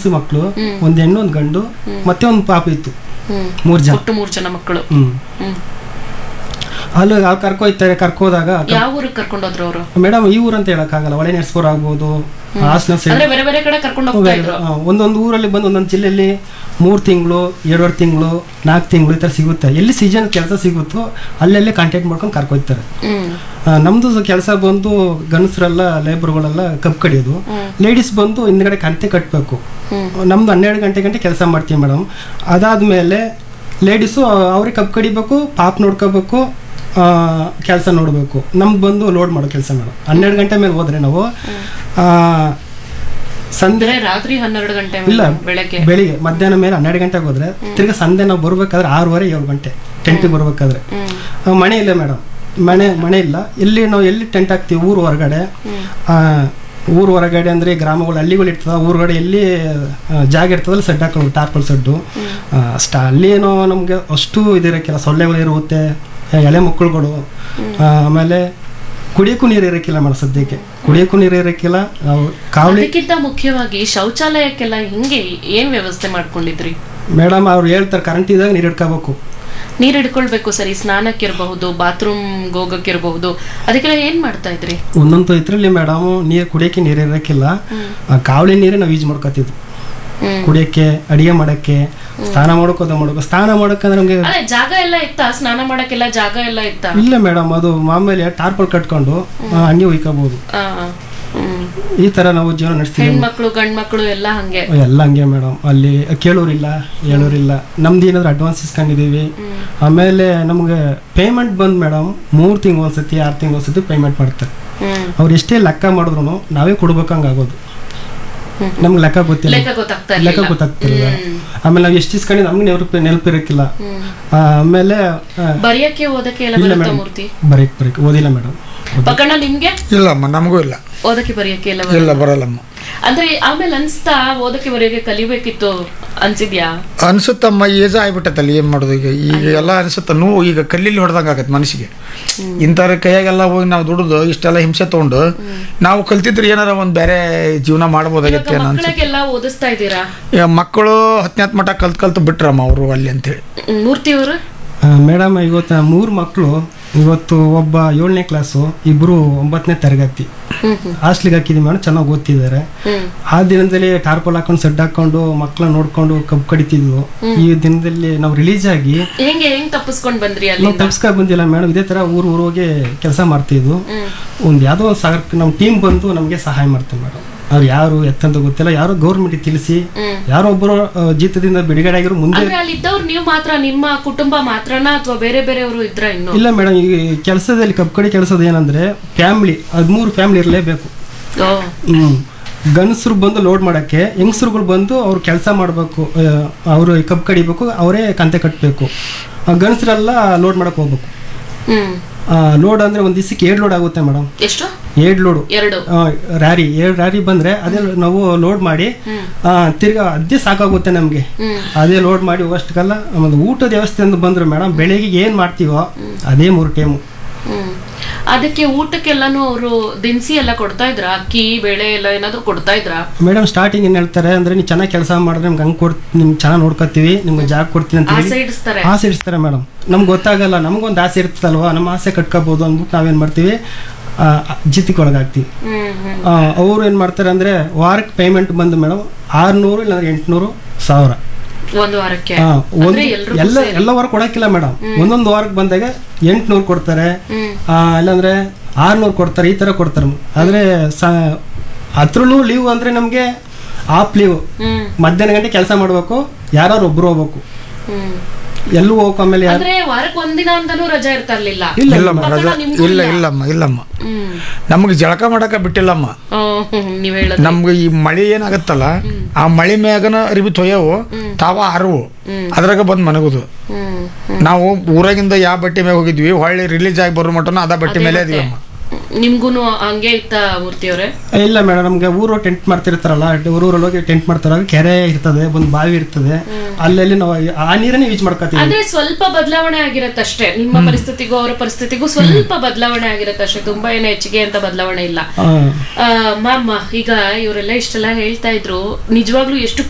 ಹೆಂಗಸು ಮಕ್ಕಳು ಒಂದ್ ಹೆಣ್ಣು ಒಂದ್ ಗಂಡು ಮತ್ತೆ ಒಂದು ಪಾಪ ಇತ್ತು ಹ್ಮ್ ಮೂರ್ ಜನ ಒಟ್ಟು ಮೂರ್ ಜನ ಮಕ್ಕಳು ಹ್ಮ್ ಹ್ಮ್ ಅಲ್ಲಿ ಅವ್ರು ಕರ್ಕೊಯ್ತಾರೆ ಕರ್ಕೋದಾಗ ಯಾವ ಊರಿಗೆ ಕರ್ಕೊಂಡೋದ್ರು ಅವರು ಮೇಡಮ್ ಈ ಊರಂತ ಹೇಳಕ್ಕಾಗಲ್ಲ ಒಳ್ಳೆ ನೆರ್ಸ್ಪುರ ಆಗ್ಬೋದು ಹಾಸನ ಸೈಡ್ ಅಂದ್ರೆ ಬೇರೆ ಬೇರೆ ಕಡೆ ಕರ್ಕೊಂಡು ಹೋಗ್ತಾ ಇದ್ರು ಆ, ಒಂದೊಂದು ಊರಲ್ಲಿ ಬಂದು ಒಂದೊಂದು ಜಿಲ್ಲೆಯಲ್ಲಿ ಮೂರು ತಿಂಗಳು ಎರಡುವರೆ ತಿಂಗಳು ನಾಲ್ಕು ತಿಂಗಳು ಈ ಥರ ಸಿಗುತ್ತೆ ಎಲ್ಲಿ ಸೀಸನ್ ಕೆಲಸ ಸಿಗುತ್ತೋ ಅಲ್ಲೆಲ್ಲೇ ಕಾಂಟ್ಯಾಕ್ಟ್ ಮಾಡ್ಕೊಂಡು ಕರ್ಕೊಯ್ತಾರೆ ಹ್ಮ್ ಆ, ನಮ್ದು ಕೆಲಸ ಬಂದು ಗಂಡಸರೆಲ್ಲ ಲೇಬರ್ಗಳೆಲ್ಲ ಕಬ್ಬು ಕಡಿಯೋದು ಲೇಡೀಸ್ ಬಂದು ಹಿಂದ್ಗಡೆ ಕಂತೆ ಕಟ್ಟಬೇಕು ಹ್ಮ್. ನಮ್ದು ಹನ್ನೆರಡು ಗಂಟೆ ಗಂಟೆ ಕೆಲಸ ಮಾಡ್ತೀವಿ ಮೇಡಮ್ ಅದಾದ್ಮೇಲೆ ಲೇಡೀಸು ಅವ್ರಿಗೆ ಕಬ್ಬು ಕಡಿಬೇಕು ಪಾಪ ನೋಡ್ಕೋಬೇಕು ಕೆಲಸ ನೋಡಬೇಕು ನಮ್ದು ಬಂದು ಲೋಡ್ ಮಾಡೋ ಕೆಲಸ ಮೇಡಮ್ ಹನ್ನೆರಡು ಗಂಟೆ ಮೇಲೆ ಹೋದ್ರೆ ನಾವು ಆ, ಸಂಜೆ ಅಂದ್ರೆ ರಾತ್ರಿ ಹನ್ನೆರಡು ಗಂಟೆ ಇಲ್ಲ ಬೆಳಗ್ಗೆ ಬೆಳಿಗ್ಗೆ ಮಧ್ಯಾಹ್ನ ಮೇಲೆ ಹನ್ನೆರಡು ಗಂಟೆಗೆ ಹೋದ್ರೆ ತಿರ್ಗಾ ಸಂಜೆ ನಾವು ಬರ್ಬೇಕಾದ್ರೆ ಆರೂವರೆ ಏಳು ಗಂಟೆ ಟೆಂಟಿಗೆ ಬರ್ಬೇಕಾದ್ರೆ ಹ್ಮ್ ಆ, ಮನೆ ಇಲ್ಲ ಮೇಡಮ್ ಮನೆ ಮನೆ ಇಲ್ಲ ಎಲ್ಲಿ ನಾವು ಎಲ್ಲಿ ಟೆಂಟ್ ಹಾಕ್ತೀವಿ ಊರು ಹೊರಗಡೆ ಆ, ಊರು ಹೊರಗಡೆ ಅಂದರೆ ಗ್ರಾಮಗಳು ಹಳ್ಳಿಗಳು ಇರ್ತದ ಊರುಗಡೆ ಎಲ್ಲಿ ಆ, ಜಾಗ ಇರ್ತದಲ್ಲ ಸೆಡ್ ಹಾಕೊಂಡು ಟಾರ್ಪಲ್ ಸೆಡ್ಡು ಅಷ್ಟ ಅಲ್ಲಿ ಏನೋ ನಮಗೆ ಅಷ್ಟು ಇದಿರಕ್ಕಿಲ್ಲ ಸೊಳ್ಳೆಗಳು ಇರುತ್ತೆ ಎಳೆ ಮಕ್ಕಳುಗಳು ಆ, ಆಮೇಲೆ ಕುಡಿಯೋಕ್ಕೂ ನೀರು ಇರಕ್ಕಿಲ್ಲ ಮೇಡಮ್ ಸದ್ಯಕ್ಕೆ ಕುಡಿಯೋಕ್ಕೂ ನೀರು ಇರಕ್ಕಿಲ್ಲ ನಾವು ಕಾವಲಿ ಅದಕ್ಕಿಂತ ಮುಖ್ಯವಾಗಿ ಶೌಚಾಲಯಕ್ಕೆಲ್ಲ ಹಿಂಗೆ ಏನ್ ವ್ಯವಸ್ಥೆ ಮಾಡ್ಕೊಂಡಿದ್ರಿ ಮೇಡಮ್ ಅವ್ರು ಹೇಳ್ತಾರೆ ಕರೆಂಟ್ ಇದ್ದಾಗ ನೀರು ಇಟ್ಕೋಬೇಕು ನೀರ್ ಹಿಡ್ಕೊಳ್ಬೇಕು ಸರಿ ಸ್ನಾನಕ್ಕಿರಬಹುದು ಬಾತ್ರೂಮ್ ಹೋಗಕ್ಕಿರಬಹುದು ಅದಕ್ಕೆಲ್ಲ ಏನ್ ಮಾಡ್ತಾ ಇದ್ರಿ ಒಂದೊಂದು ಇದ್ರಲ್ಲಿ ಮೇಡಮ್ ನೀರು ಕುಡಿಯೋಕ್ಕೆ ನೀರು ಇರಕ್ಕಿಲ್ಲ ಆ ಕಾವಲಿ ನೀರೇ ನಾವು ಯೂಸ್ ಮಾಡ್ಕೊತಿದ್ವಿ ಹ್ಮ್ ಕುಡಿಯೋಕ್ಕೆ ಅಡಿಗೆ ಮಾಡೋಕ್ಕೆ ಸ್ನಾನ ಮಾಡೋಕೋದ ಮಾಡೋಕೆ ಸ್ನಾನ ಮಾಡೋಕ್ಕಂದ್ರೆ ನಮಗೆ ಅದೇ ಜಾಗ ಎಲ್ಲ ಇತ್ತಾ ಸ್ನಾನ ಮಾಡಕ್ಕೆಲ್ಲ ಜಾಗ ಎಲ್ಲ ಇತ್ತಾ ಇಲ್ಲ ಮೇಡಮ್ ಅದು ಮಾಮೂಲಿ ಟಾರ್ಪಲ್ ಕಟ್ಕೊಂಡು ಆ, ಹಂಗೆ ಉಯ್ಕೋಬಹುದು ಆ, ಹ್ಮ್ ಈ ತರ ನಾವು ಜೀವನ ನಡೆಸ್ತೀವಿ ಹೆಣ್ಮಕ್ಳು ಗಂಡ್ ಮಕ್ಳು ಎಲ್ಲ ಹಂಗೆ ಎಲ್ಲ ಹಂಗೆ ಮೇಡಮ್ ಅಲ್ಲಿ ಕೇಳೋರಿಲ್ಲ ಹೇಳೋರಿಲ್ಲ ನಮ್ದು ಏನಾದ್ರು ಅಡ್ವಾನ್ಸ್ ಇಸ್ಕೊಂಡಿದೀವಿ ಆಮೇಲೆ ನಮಗೆ ಪೇಮೆಂಟ್ ಬಂದು ಮೇಡಮ್ ಮೂರು ತಿಂಗಳು ಒಂದ್ಸತಿ ಆರು ತಿಂಗಳು ಒಂದ್ಸತಿ ಪೇಮೆಂಟ್ ಮಾಡ್ತಾರೆ ಹ್ಮ್ ಅವ್ರು ಎಷ್ಟೇ ಲೆಕ್ಕ ಮಾಡಿದ್ರು ನಾವೇ ಕೊಡ್ಬೇಕಂಗಾಗೋದು ಹ್ಮ್. ನಮ್ಗೆ ಲೆಕ್ಕ ಗೊತ್ತಿಲ್ಲ ಲೆಕ್ಕ ಗೊತ್ತಾಗ್ತಾ ಲೆಕ್ಕ ಇರ್ಲಿಲ್ಲ ಗೊತ್ತಾಗ್ತಿಲ್ಲ ಹ್ಮ್. ಆಮೇಲೆ ನಾವು ಎಷ್ಟು ಇಸ್ಕೊಂಡು ನಮ್ಗೆ ನೆನಪು ನೆನಪಿರಕ್ಕಿಲ್ಲ ಹ್ಮ್. ಆಮೇಲೆ ಆ, ಬರೆಯಕ್ಕೆ ಓದಕ್ಕೆ ಎಲ್ಲ ಇಲ್ಲ ಬರುತ್ತಾ ಮೇಡಮ್ ಮೂರ್ತಿ ಬರೀಕ್ ಬರೀಕ್ ಓದಿಲ್ಲ ಮೇಡಮ್ ಪಕ್ಕಣ ನಿಮ್ಗೆ ಇಲ್ಲಮ್ಮ ನಮಗೂ ಇಲ್ಲ ಓದಕ್ಕೆ ಬರೆಯಕ್ಕೆ ಎಲ್ಲ ಇಲ್ಲ ಬರುತ್ತಾ? ಬರಲ್ಲಮ್ಮ ಅಂದ್ರೆ ಆಮೇಲೆ ಅನ್ಸ್ತಾ ಓದಕ್ಕೆ ಬರೆಯಕ್ಕೆ ಕಲಿಬೇಕಿತ್ತು ಅನ್ಸಿದ್ಯಾ ಅನ್ಸುತ್ತಮ್ಮ ಏಜ್ ಆಗ್ಬಿಟ್ಟತ್ತಲ್ಲ ಏನು ಮಾಡೋದು ಈಗ ಈಗ ಎಲ್ಲ ಅನ್ಸುತ್ತ ನೋವು ಈಗ ಕಲ್ಲಿಲ್ಲಿ ಹೊಡೆದಂಗೆ ಆಗತ್ತೆ ಮನಸ್ಸಿಗೆ ಇಂಥವ್ರ ಕೈಯಾಗೆಲ್ಲ ಹೋಗಿ ನಾವು ದುಡಿದು ಇಷ್ಟೆಲ್ಲ ಹಿಂಸೆ ತೊಗೊಂಡು ನಾವು ಕಲ್ತಿದ್ರೆ ಏನಾರ ಒಂದು ಬೇರೆ ಜೀವನ ಮಾಡ್ಬೋದಾಗಿತ್ತು ಏನೋ ಅನ್ಸುತ್ತೆ ಮಕ್ಕಳಿಗೆಲ್ಲ ಓದಿಸ್ತಾ ಇದ್ದೀರಾ ಈಗ ಮಕ್ಕಳು ಹತ್ತನೇ ಮಠ ಕಲ್ತ್ ಕಲ್ತು ಬಿಟ್ರಮ್ಮ ಅವರು ಅಲ್ಲಿ ಅಂತೇಳಿ ಹ್ಮ್, ಮೂರ್ತಿ ಅವರು ಮೇಡಮ್ ಇವತ್ತು ಮೂರು ಮಕ್ಕಳು ಇವತ್ತು ಒಬ್ಬ ಏಳನೇ ಕ್ಲಾಸು ಇಬ್ಬರು ಒಂಬತ್ತನೇ ತರಗತಿ ಹ್ಮ್ ಹ್ಮ್ ಹಾಸ್ಟ್ಲಿಗೆ ಹಾಕಿದೀವಿ ಮೇಡಮ್ ಚೆನ್ನಾಗಿ ಓದ್ತಿದ್ದಾರೆ ಹ್ಮ್ ಆ ದಿನದಲ್ಲಿ ಟಾರ್ಪಲ್ ಹಾಕೊಂಡು ಸೆಡ್ ಹಾಕೊಂಡು ಮಕ್ಕಳನ್ನ ನೋಡ್ಕೊಂಡು ಕಬ್ಬು ಕಡಿತಿದ್ವು ಈ ದಿನದಲ್ಲಿ ನಾವು ರಿಲೀಸ್ ಆಗಿ ಹೆಂಗೆ ಹೆಂಗ್ ತಪ್ಪಿಸ್ಕೊಂಡ್ ಬಂದ್ರಿ ನಾವು ಅಲ್ಲಿಂದ ತಪ್ಸ್ಕೊಂಡ್ ಬಂದಿಲ್ಲ ಮೇಡಮ್ ಇದೇ ತರ ಊರು ಊರು ಹೋಗಿ ಕೆಲಸ ಮಾಡ್ತಿದ್ವು ಹ್ಮ್ ಒಂದು ಯಾವುದೋ ಒಂದು ಸಾಗರ್ ನಮ್ಮ ಟೀಮ್ ಬಂದು ನಮಗೆ ಸಹಾಯ ಮಾಡ್ತಾರೆ ಮೇಡಮ್ ಅವ್ರು ಯಾರು ಎತ್ತಂತ ಗೊತ್ತಿಲ್ಲ ಯಾರೋ ಗೌರ್ಮೆಂಟ್ ತಿಳಿಸಿ ಹ್ಮ್ ಯಾರೋ ಒಬ್ಬರು ಆ, ಜೀತದಿಂದ ಬಿಡುಗಡೆ ಆಗಿರೋ ಮುಂದೆ ಅಂದ್ರೆ ಅಲ್ಲಿ ಇದ್ದವ್ರು ನೀವು ಮಾತ್ರ ನಿಮ್ಮ ಕುಟುಂಬ ಮಾತ್ರನಾ ಅಥವಾ ಬೇರೆ ಬೇರೆಯವರು ಇದ್ರ ಇನ್ನು ಇಲ್ಲ ಮೇಡಮ್ ಈ ಕೆಲಸದಲ್ಲಿ ಕಬ್ಬು ಕಡೆ ಕೆಲಸದ ಏನಂದ್ರೆ ಫ್ಯಾಮಿಲಿ ಹದಿಮೂರು ಫ್ಯಾಮಿಲಿ ಇರಲೇಬೇಕು ಓ ಹ್ಮ್ ಗಂಡಸರು ಬಂದು ಲೋಡ್ ಮಾಡಕ್ಕೆ ಹೆಂಗಸರುಗಳು ಬಂದು ಅವ್ರು ಕೆಲಸ ಮಾಡಬೇಕು ಅವರು ಕಬ್ಬು ಕಡಿಬೇಕು ಅವರೇ ಕಂತೆ ಕಟ್ಟಬೇಕು ಗಂಡಸರೆಲ್ಲ ಲೋಡ್ ಮಾಡಕ್ ಹೋಗ್ಬೇಕು ಹ್ಮ್ ಲೋಡ್ ಅಂದ್ರೆ ಒಂದ್ ದಿವಸಕ್ಕೆ ಏಳು ಲೋಡ್ ಆಗುತ್ತೆ ಮೇಡಮ್ ಎಷ್ಟು ಏಳು ಲೋಡು ಎರಡು ರ್ಯಾರಿ ಏಳು ರ್ಯಾರಿ ಬಂದ್ರೆ ಅದೇ ನಾವು ಲೋಡ್ ಮಾಡಿ ಹ್ಮ್ ಆ, ತಿರ್ಗಾ ಅದೇ ಸಾಕಾಗುತ್ತೆ ನಮಗೆ ಹ್ಮ್ ಅದೇ ಲೋಡ್ ಮಾಡಿ ಹೋಗೋಷ್ಟಕ್ಕಲ್ಲ ಆಮೇಲೆ ಊಟದ ವ್ಯವಸ್ಥೆ ಅಂತ ಬಂದ್ರೆ ಮೇಡಮ್ ಬೆಳಿಗ್ಗೆ ಏನು ಮಾಡ್ತೀವೋ ಅದೇ ಮೂರು ಟೈಮು ಹ್ಮ್ ಅದಕ್ಕೆ ಊಟಕ್ಕೆಲ್ಲಾನು ಅವರು ದಿನಸಿ ಎಲ್ಲ ಕೊಡ್ತಾ ಇದ್ರ ಅಕ್ಕಿ ಬೇಳೆ ಎಲ್ಲ ಏನಾದ್ರು ಕೊಡ್ತಾ ಇದ್ರ ಮೇಡಮ್ ಸ್ಟಾರ್ಟಿಂಗ್ ಏನು ಹೇಳ್ತಾರೆ ಅಂದ್ರೆ ನೀವು ಚೆನ್ನಾಗಿ ಕೆಲಸ ಮಾಡಿದ್ರೆ ನಿಮ್ಗೆ ಹಂಗೆ ಕೊಡ್ ನಿಮ್ಗೆ ಚೆನ್ನಾಗಿ ನೋಡ್ಕೊತೀವಿ ನಿಮ್ಗೆ ಜಾಗ ಕೊಡ್ತೀನಿ ಅಂತ ಹೇಳಿ ಆಸೆ ಇಡಿಸ್ತಾರೆ ಆಸೆ ಇಡ್ತಾರೆ ಮೇಡಮ್ ನಮ್ಗೆ ಗೊತ್ತಾಗಲ್ಲ ನಮಗೊಂದು ಆಸೆ ಇರ್ತದಲ್ವಾ ನಮ್ಮ ಆಸೆ ಕಟ್ಕೋಬೋದು ಅಂದ್ಬಿಟ್ಟು ನಾವೇನು ಮಾಡ್ತೀವಿ ಜಿತಿಗೆ ಒಳಗಾಗ್ತೀವಿ ಹ್ಮ್ ಹ್ಮ್ ಅವರು ಏನು ಮಾಡ್ತಾರೆ ಅಂದರೆ ವಾರಕ್ಕೆ ಪೇಮೆಂಟ್ ಬಂದು ಮೇಡಮ್ ಆರುನೂರು ಇಲ್ಲಾಂದ್ರೆ ಎಂಟುನೂರು ಸಾವಿರ ಒಂದು ವಾರಕ್ಕೆ ಆ, ಒಂದು ಅಂದ್ರೆ ಎಲ್ರಿಗೂ ಎಲ್ಲ ಎಲ್ಲ ವಾರ ಕೊಡೋಕ್ಕಿಲ್ಲ ಮೇಡಮ್ ಒಂದೊಂದು ವಾರಕ್ಕೆ ಬಂದಾಗ ಎಂಟುನೂರು ಕೊಡ್ತಾರೆ ಹ್ಮ್ ಆ, ಇಲ್ಲಾಂದ್ರೆ ಆರ್ನೂರು ಕೊಡ್ತಾರೆ ಈ ಥರ ಕೊಡ್ತಾರೆ ಆದರೆ ಸ ಅದ್ರಲ್ಲೂ ಲೀವ್ ಅಂದರೆ ನಮಗೆ ಆಫ್ ಲೀವ್ ಹ್ಮ್ ಮಧ್ಯಾಹ್ನ ಗಂಟೆ ಕೆಲಸ ಮಾಡಬೇಕು ಯಾರು ಒಬ್ರು ಹೋಗ್ಬೇಕು ಹ್ಮ್ ಎಲ್ಲೂ ಹೋಗಕ್ಕೆ ಆಮೇಲೆ ಯಾರು ಅಂದ್ರೆ ವಾರಕ್ಕೆ ಒಂದಿನ ಅಂತಾನೂ ರಜಾ ಇರ್ತಾ ಇರ್ಲಿಲ್ಲ ಇಲ್ಲ ಇಲ್ಲಮ್ಮ ಪಕ್ಕದ ರಜಾ ನಿಮ್ಗೂ ಇಲ್ಲ ಇಲ್ಲ. ಇಲ್ಲಮ್ಮ ಇಲ್ಲಮ್ಮ ಹ್ಮ್ ನಮಗೆ ಜಳಕ ಮಾಡಕ ಬಿಟ್ಟಿಲ್ಲಮ್ಮ ಆ, ಹ್ಮ್, ನೀವ್ ಹೇಳೋದು ನಮ್ಗೆ ಈ ಮಳೆ ಏನಾಗತ್ತಲ್ಲ ಆ ಮಳೆ ಮ್ಯಾಗನ ಅರಿವಿ ತೊಯ್ಯವು ತಾವ ಅರವು ಅದ್ರಾಗ ಬಂದು ಮನಗುದು ಹ್ಮ್ ನಾವು ಊರಾಗಿಂದ ಯಾವ ಬಟ್ಟೆ ಮ್ಯಾಗ ಹೋಗಿದ್ವಿ ಹೊಳ್ಳಿ ರಿಲೀಸ್ ಆಗಿ ಬರೋ ಮಟನ ಅದ ಬಟ್ಟೆ ಮೇಲೆ ಅದೀವಮ್ಮ ನಿಮ್ಗೂನು ಹಂಗೆ ಇತ್ತ ಮೂರ್ತಿ ಅವ್ರೆ ಇಲ್ಲ ಮೇಡಮ್ ನಮಗೆ ಊರು ಟೆಂಟ್ ಮಾಡ್ತಿರ್ತಾರಲ್ಲ ಊರಲ್ಲಿ ಹೋಗಿ ಟೆಂಟ್ ಮಾಡ್ತಾರ ಕೆರೆ ಇರ್ತದೆ ಒಂದು ಬಾವಿ ಇರ್ತದೆ ಅಲ್ಲೆಲ್ಲಿ ನಾವು ಆ ನೀರನ್ನೇ ಯೂಸ್ ಮಾಡ್ಕೊತೀವಿ ಅಂದ್ರೆ ಸ್ವಲ್ಪ ಬದಲಾವಣೆ ಆಗಿರತ್ತಷ್ಟೇ ನಿಮ್ಮ ಪರಿಸ್ಥಿತಿಗೂ ಅವರ ಪರಿಸ್ಥಿತಿಗೂ ಸ್ವಲ್ಪ ಬದಲಾವಣೆ ಆಗಿರತ್ತಷ್ಟೇ ತುಂಬಾ ಏನು ಹೆಚ್ಚಿಗೆ ಅಂತ ಬದಲಾವಣೆ ಇಲ್ಲ ಆ, ಆ, ಮ್ಯಾಮ್ ಈಗ ಇವರೆಲ್ಲ ಇಷ್ಟೆಲ್ಲ ಹೇಳ್ತಾ ಇದ್ರು ನಿಜವಾಗ್ಲೂ ಎಷ್ಟು